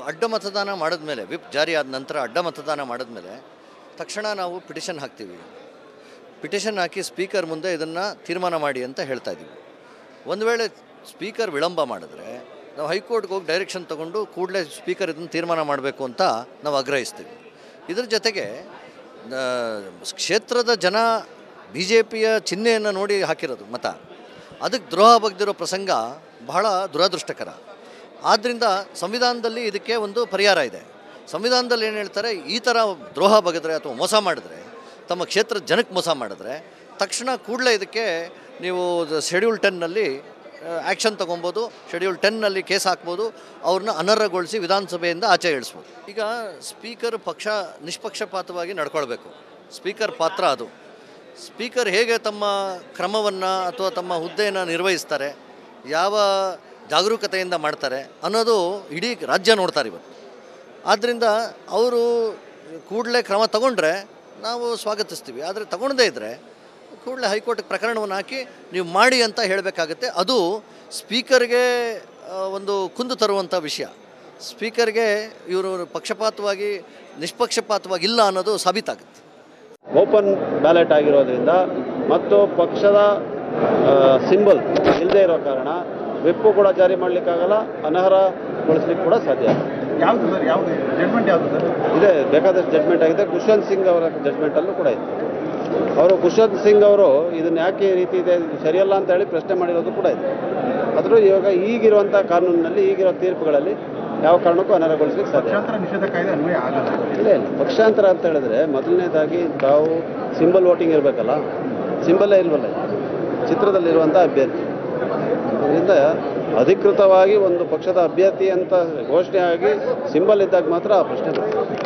ಅಡ್ಡ ಮತದಾನ ಮಾಡಿದ್ಮೇಲೆ ವಿಪ್ ಜಾರಿ ಆದ ನಂತರ ಅಡ್ಡ ಮತದಾನ ಮಾಡಿದ್ಮೇಲೆ ತಕ್ಷಣ ನಾವು ಪಿಟಿಷನ್ ಹಾಕ್ತೀವಿ ಪಿಟಿಷನ್ ಹಾಕಿ ಸ್ಪೀಕರ್ ಮುಂದೆ ಇದನ್ನು ತೀರ್ಮಾನ ಮಾಡಿ ಅಂತ ಹೇಳ್ತಾ ಇದ್ದೀವಿ ಒಂದು ವೇಳೆ ಸ್ಪೀಕರ್ ವಿಳಂಬ ಮಾಡಿದ್ರೆ ನಾವು ಹೈಕೋರ್ಟ್ಗೆ ಹೋಗಿ ಡೈರೆಕ್ಷನ್ ತೊಗೊಂಡು ಕೂಡಲೇ ಸ್ಪೀಕರ್ ಇದನ್ನು ತೀರ್ಮಾನ ಮಾಡಬೇಕು ಅಂತ ನಾವು ಆಗ್ರಹಿಸ್ತೀವಿ ಇದ್ರ ಜೊತೆಗೆ ಆ, ಕ್ಷೇತ್ರದ ಜನ ಬಿ ಜೆ ಪಿಯ ಚಿಹ್ನೆಯನ್ನು ನೋಡಿ ಹಾಕಿರೋದು ಮತ ಅದಕ್ಕೆ ದ್ರೋಹ ಬಗ್ದಿರೋ ಪ್ರಸಂಗ ಬಹಳ ದುರದೃಷ್ಟಕರ ಆದ್ದರಿಂದ ಸಂವಿಧಾನದಲ್ಲಿ ಇದಕ್ಕೆ ಒಂದು ಪರಿಹಾರ ಇದೆ ಸಂವಿಧಾನದಲ್ಲಿ ಏನು ಹೇಳ್ತಾರೆ ಈ ಥರ ದ್ರೋಹ ಬಗೆದ್ರೆ ಅಥವಾ ಮೋಸ ಮಾಡಿದ್ರೆ ತಮ್ಮ ಕ್ಷೇತ್ರದ ಜನಕ್ಕೆ ಮೋಸ ಮಾಡಿದ್ರೆ ತಕ್ಷಣ ಕೂಡಲೇ ಇದಕ್ಕೆ ನೀವು ಶೆಡ್ಯೂಲ್ ಟೆನ್ನಲ್ಲಿ ಆ್ಯಕ್ಷನ್ ತೊಗೊಬೋದು ಶೆಡ್ಯೂಲ್ ಟೆನ್ನಲ್ಲಿ ಕೇಸ್ ಹಾಕ್ಬೋದು ಅವ್ರನ್ನ ಅನರ್ಹಗೊಳಿಸಿ ವಿಧಾನಸಭೆಯಿಂದ ಆಚೆ ಇಳಿಸ್ಬೋದು ಈಗ ಸ್ಪೀಕರ್ ಪಕ್ಷ ನಿಷ್ಪಕ್ಷಪಾತವಾಗಿ ನಡ್ಕೊಳ್ಬೇಕು ಸ್ಪೀಕರ್ ಪಾತ್ರ ಅದು ಸ್ಪೀಕರ್ ಹೇಗೆ ತಮ್ಮ ಕ್ರಮವನ್ನು ಅಥವಾ ತಮ್ಮ ಹುದ್ದೆಯನ್ನು ನಿರ್ವಹಿಸ್ತಾರೆ ಯಾವ ಜಾಗರೂಕತೆಯಿಂದ ಮಾಡ್ತಾರೆ ಅನ್ನೋದು ಇಡೀ ರಾಜ್ಯ ನೋಡ್ತಾರೆ ಇವತ್ತು ಆದ್ದರಿಂದ ಅವರು ಕೂಡಲೇ ಕ್ರಮ ತಗೊಂಡ್ರೆ ನಾವು ಸ್ವಾಗತಿಸ್ತೀವಿ ಆದರೆ ತಗೊಳ್ಳದೇ ಇದ್ದರೆ ಕೂಡಲೇ ಹೈಕೋರ್ಟ್ಗೆ ಪ್ರಕರಣವನ್ನು ಹಾಕಿ ನೀವು ಮಾಡಿ ಅಂತ ಹೇಳಬೇಕಾಗತ್ತೆ ಅದು ಸ್ಪೀಕರ್ಗೆ ಆ, ಒಂದು ಕುಂದು ತರುವಂಥ ವಿಷಯ ಸ್ಪೀಕರ್ಗೆ ಇವರು ಪಕ್ಷಪಾತವಾಗಿ ನಿಷ್ಪಕ್ಷಪಾತವಾಗಿ ಇಲ್ಲ ಅನ್ನೋದು ಸಾಬೀತಾಗುತ್ತೆ ಓಪನ್ ಬ್ಯಾಲೆಟ್ ಆಗಿರೋದ್ರಿಂದ ಮತ್ತು ಪಕ್ಷದ ಸಿಂಬಲ್ ಇಲ್ಲದೆ ಇರೋ ಕಾರಣ ವಿಪ್ಪು ಕೂಡ ಜಾರಿ ಮಾಡಲಿಕ್ಕಾಗಲ್ಲ ಅನರ್ಹಗೊಳಿಸ್ಲಿಕ್ಕೆ ಕೂಡ ಸಾಧ್ಯ ಆಗಲ್ಲ. ಯಾವುದು ಸರ್ ಯಾವುದು ಜಡ್ಮೆಂಟ್ ಯಾವುದು ಸರ್ ಇದೆ ಬೇಕಾದಷ್ಟು ಜಡ್ಮೆಂಟ್ ಆಗಿದೆ ಖುಷ್ವಂತ್ ಸಿಂಗ್ ಅವರ ಜಡ್ಮೆಂಟಲ್ಲೂ ಕೂಡ ಇದೆ ಅವರು ಖುಷ್ವಂತ್ ಸಿಂಗ್ ಅವರು ಇದನ್ನ ಯಾಕೆ ಈ ರೀತಿ ಇದೆ ಇದು ಸರಿಯಲ್ಲ ಅಂತ ಹೇಳಿ ಪ್ರಶ್ನೆ ಮಾಡಿರೋದು ಕೂಡ ಇದೆ ಆದರೂ ಇವಾಗ ಈಗಿರುವಂಥ ಕಾನೂನಿನಲ್ಲಿ ಈಗಿರೋ ತೀರ್ಪುಗಳಲ್ಲಿ ಯಾವ ಕಾರಣಕ್ಕೂ ಅನರ್ಹಗೊಳಿಸ್ಲಿಕ್ಕೆ ಸಾಧ್ಯ ಇಲ್ಲ. ಪಕ್ಷಾಂತರ ನಿಷೇಧ ಕಾಯ್ದೆ ಅನ್ವಯ ಆಗಲ್ಲ ಇಲ್ಲ ಇಲ್ಲ ಪಕ್ಷಾಂತರ ಅಂತ ಹೇಳಿದ್ರೆ ಮೊದಲನೇದಾಗಿ ತಾವು ಸಿಂಬಲ್ ವೋಟಿಂಗ್ ಇರಬೇಕಲ್ಲ ಸಿಂಬಲ್ಲೇ ಇಲ್ವಲ್ಲ ಚಿತ್ರದಲ್ಲಿರುವಂಥ ಅಭ್ಯರ್ಥಿ ಅದರಿಂದ ಅಧಿಕೃತವಾಗಿ ಒಂದು ಪಕ್ಷದ ಅಭ್ಯರ್ಥಿ ಅಂತ ಘೋಷಣೆ ಆಗಿ ಸಿಂಬಲ್ ಇದ್ದಾಗ ಮಾತ್ರ ಆ ಪ್ರಶ್ನೆ ಬರ್ತದೆ